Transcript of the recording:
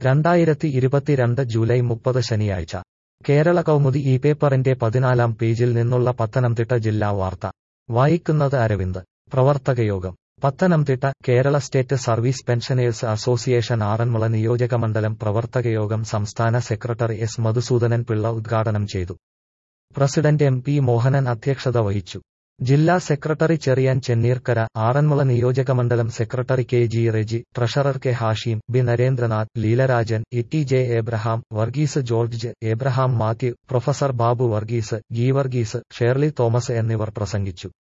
രണ്ടായിരത്തി ഇരുപത്തിരണ്ട് ജൂലൈ മുപ്പത് ശനിയാഴ്ച കേരള കൗമുദി ഈ പേപ്പറിന്റെ പതിനാലാം പേജിൽ നിന്നുള്ള പത്തനംതിട്ട ജില്ലാ വാർത്ത വായിക്കുന്നത് അരവിന്ദ് പ്രവർത്തകയോഗം Pathanamthitta Kerala state service pensioners association Aranmula നിയോജകമണ്ഡലം പ്രവർത്തകയോഗം സംസ്ഥാന സെക്രട്ടറി എസ് മധുസൂദനൻ പിള്ള ഉദ്ഘാടനം ചെയ്തു പ്രസിഡന്റ് എം പി മോഹനൻ അധ്യക്ഷത വഹിച്ചു ജില്ലാ സെക്രട്ടറി ചെറിയാൻ ചെന്നീർക്കര ആറന്മുള നിയോജകമണ്ഡലം secretary K G Reji treasurer K Hashim B Narendranath Leelarajan E J Abraham Varghese George Abraham Mathew professor Babu Varghese Geevarghese Shirley Thomas എന്നിവർ പ്രസംഗിച്ചു